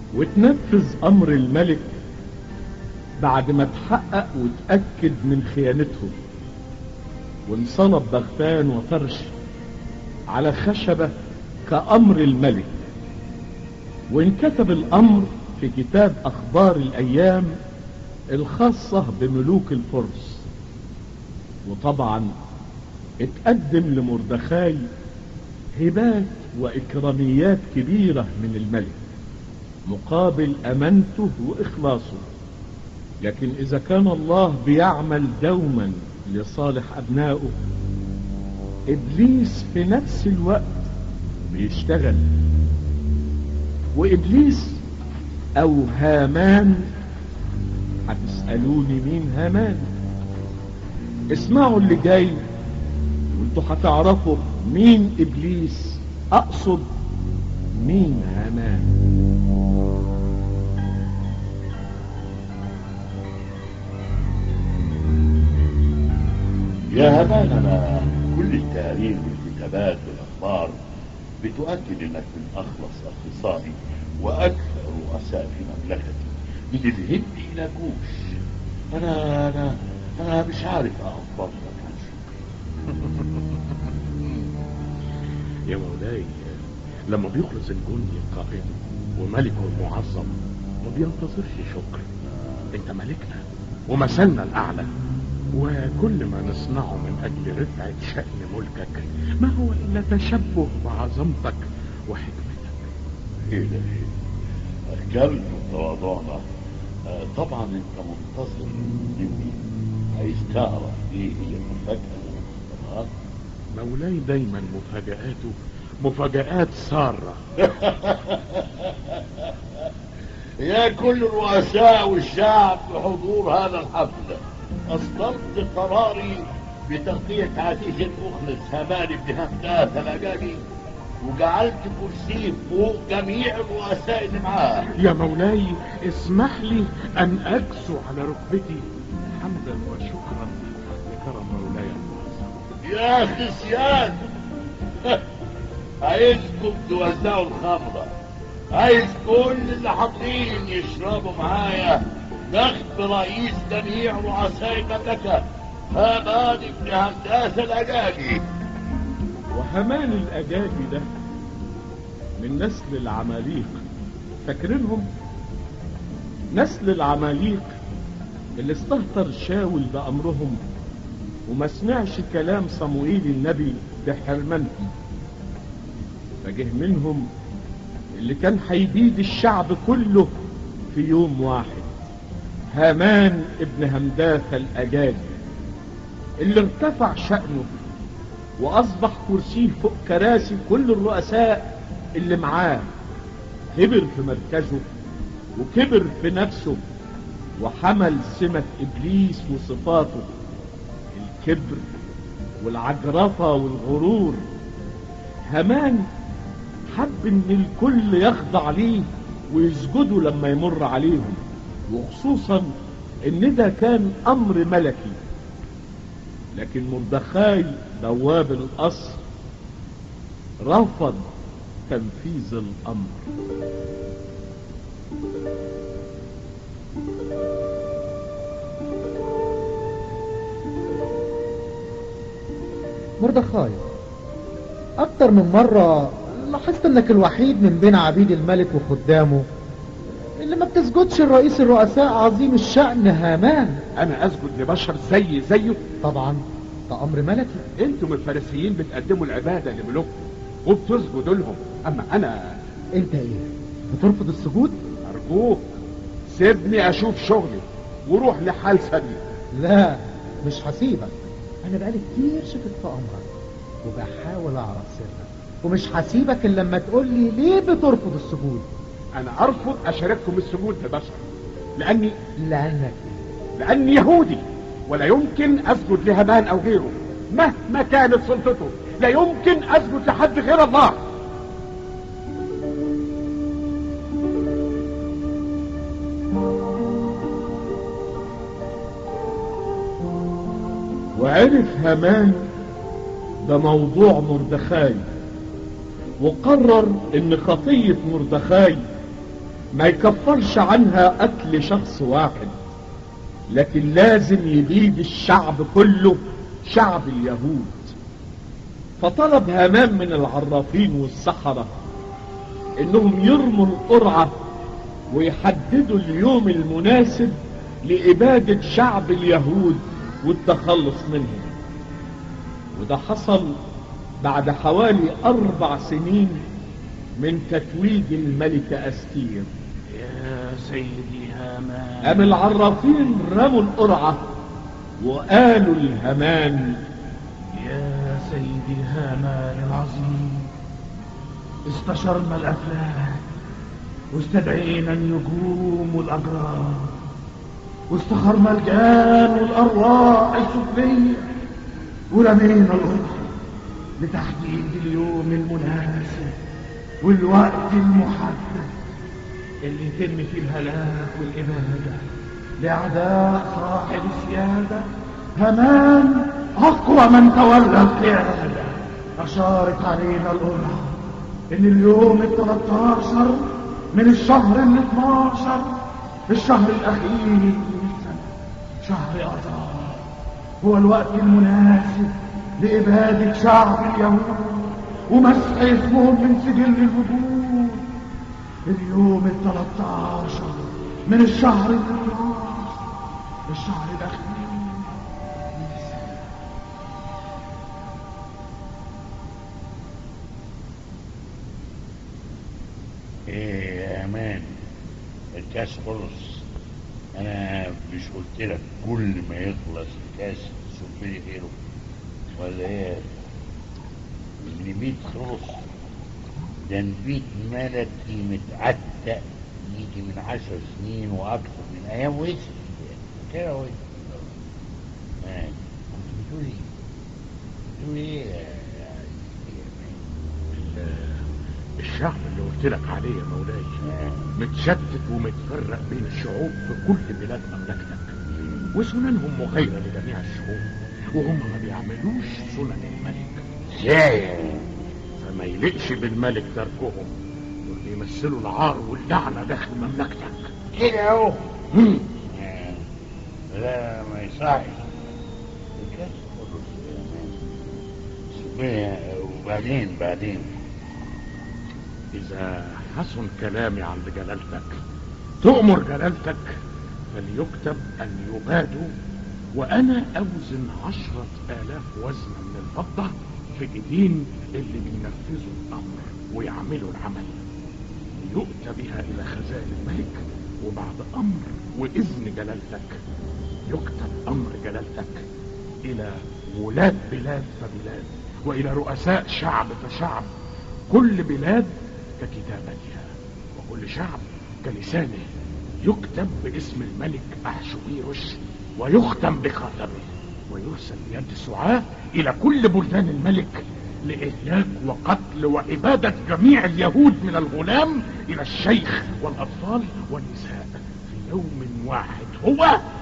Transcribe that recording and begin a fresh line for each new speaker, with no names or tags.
وتنفذ امر الملك بعد ما تحقق وتأكد من خيانتهم وانصلب بغتان وفرش على خشبة كأمر الملك وانكتب الأمر في كتاب أخبار الأيام الخاصة بملوك الفرس وطبعا اتقدم لمردخاي هبات وإكراميات كبيرة من الملك مقابل أمانته وإخلاصه لكن إذا كان الله بيعمل دوما لصالح أبنائه إبليس في نفس الوقت بيشتغل وإبليس أو هامان هتسألوني مين هامان اسمعوا اللي جاي وانتوا هتعرفوا مين إبليس أقصد مين هامان
يا همان انا كل التقارير والكتابات والاخبار بتؤكد انك من اخلص اخصائي واكثر رؤساء في مملكتي من الهند الى كوش انا انا انا مش عارف اعبر لك عن شكري
يا مولاي لما بيخلص الجندي القائد وملكه المعظم ما بينتظرش شكر انت ملكنا ومثلنا الاعلى وكل ما نصنعه من اجل رفعة شأن ملكك ما هو الا تشبه بعظمتك وحكمتك
ايه ده ايه اكلت وتواضعنا آه، طبعا انت منتظر مني عايز تعرف ايه هي المفاجأة اللي انا مختارها
مولاي دايما مفاجآته مفاجآت سارة
يا كل الرؤساء والشعب بحضور هذا الحفل أصدرت قراري بتغطية عزيز المخلص همان بن همدان الأجاني وجعلت كرسيه فوق جميع الرؤساء اللي معاه
يا مولاي اسمح لي ان اكسو على ركبتي حمدا وشكرا لكرم مولاي المعظم
يا خسيان عايزكم توزعوا الخمرة عايز كل اللي حاضرين يشربوا معايا نخب رئيس جميع رؤساء المملكة هامان بن هنداس الأجاني
وهمان الأجاجي ده من نسل العماليق فاكرينهم نسل العماليق اللي استهتر شاول بأمرهم وما سمعش كلام صموئيل النبي بحرمانهم فجه منهم اللي كان هيبيد الشعب كله في يوم واحد هامان ابن همداث الأجاجي اللي ارتفع شأنه وأصبح كرسيه فوق كراسي كل الرؤساء اللي معاه كبر في مركزه وكبر في نفسه وحمل سمة إبليس وصفاته الكبر والعجرفة والغرور همان حب ان الكل يخضع ليه ويسجدوا لما يمر عليهم وخصوصا ان ده كان امر ملكي لكن مردخاي بواب القصر رفض تنفيذ الامر
مردخاي اكتر من مرة لاحظت انك الوحيد من بين عبيد الملك وخدامه اللي ما بتسجدش الرئيس الرؤساء عظيم الشأن هامان
انا اسجد لبشر زي زيه
طبعا ده امر ملكي
انتم الفارسيين بتقدموا العبادة لملوككم وبتسجدوا لهم اما انا
انت ايه بترفض السجود
ارجوك سيبني اشوف شغلي وروح لحال سبيل
لا مش هسيبك انا بقالي كتير شفت في امرك وبحاول اعرف سرك ومش هسيبك الا لما تقول لي ليه بترفض السجود
انا ارفض اشارككم السجود لبشر لاني
لانك ايه
لاني يهودي ولا يمكن اسجد لهمان او غيره مهما كانت سلطته لا يمكن اسجد لحد غير الله
وعرف هامان ده موضوع مردخاي وقرر ان خطية مردخاي ما يكفرش عنها قتل شخص واحد لكن لازم يبيد الشعب كله شعب اليهود فطلب هامان من العرافين والسحرة انهم يرموا القرعة ويحددوا اليوم المناسب لإبادة شعب اليهود والتخلص منهم وده حصل بعد حوالي أربع سنين من تتويج الملكة أستير
يا سيدي هامان
قام العرافين رموا القرعة وقالوا الهمان
يا سيدي هامان العظيم استشرنا الافلاك واستدعينا النجوم والاجرام واستخرنا الجان والارواح السفليه ورمينا الارض لتحديد اليوم المناسب والوقت المحدد اللي يتم فيه الهلاك والاباده لاعداء صاحب السياده هامان اقوى من تولى القياده اشارت علينا القرعه ان اليوم ال 13 من الشهر ال 12 الشهر الاخير من السنه شهر اذار هو الوقت المناسب لاباده شعب اليهود ومسح اسمهم من سجل الوجود اليوم ال 13 من الشهر ال 12 الشهر الاخير من السنه
ايه يا امان الكاس خلص انا مش قلت لك كل ما يخلص الكاس تصب لي غيره ولا ايه النبيت خلص ده نبيت ملكي متعتق يجي من عشر سنين واكثر من ايام ويسر كده ويسر مان كنت بتقول ايه؟ بتقول ايه يا- يا- يا
الشعب اللي قلت لك عليه يا مولاي
مان؟
متشتت ومتفرق بين الشعوب في كل بلاد مملكتك وسننهم مغايرة لجميع الشعوب وهم ما بيعملوش سنن الملك
ازاي
فما يليقش بالملك تركهم دول بيمثلوا العار واللعنة داخل مملكتك
كده اهو
مم.
آه، لا ما يصحش الكاس خلص يا مان. سيبني- وبعدين بعدين
إذا حسن كلامي عند جلالتك تؤمر جلالتك فليكتب أن يبادوا وأنا أوزن عشرة آلاف وزنة من الفضة في إيدين اللي بينفذوا الأمر ويعملوا العمل يؤتى بها إلى خزائن الملك وبعد أمر وإذن جلالتك يكتب أمر جلالتك إلى ولاة بلاد فبلاد وإلى رؤساء شعب فشعب كل بلاد ككتابتها وكل شعب كلسانه يكتب باسم الملك أحشويروش ويختم بخاتمه ويرسل بيد السعاة إلى كل بلدان الملك لإهلاك وقتل وإبادة جميع اليهود من الغلام إلى الشيخ والأطفال والنساء في يوم واحد هو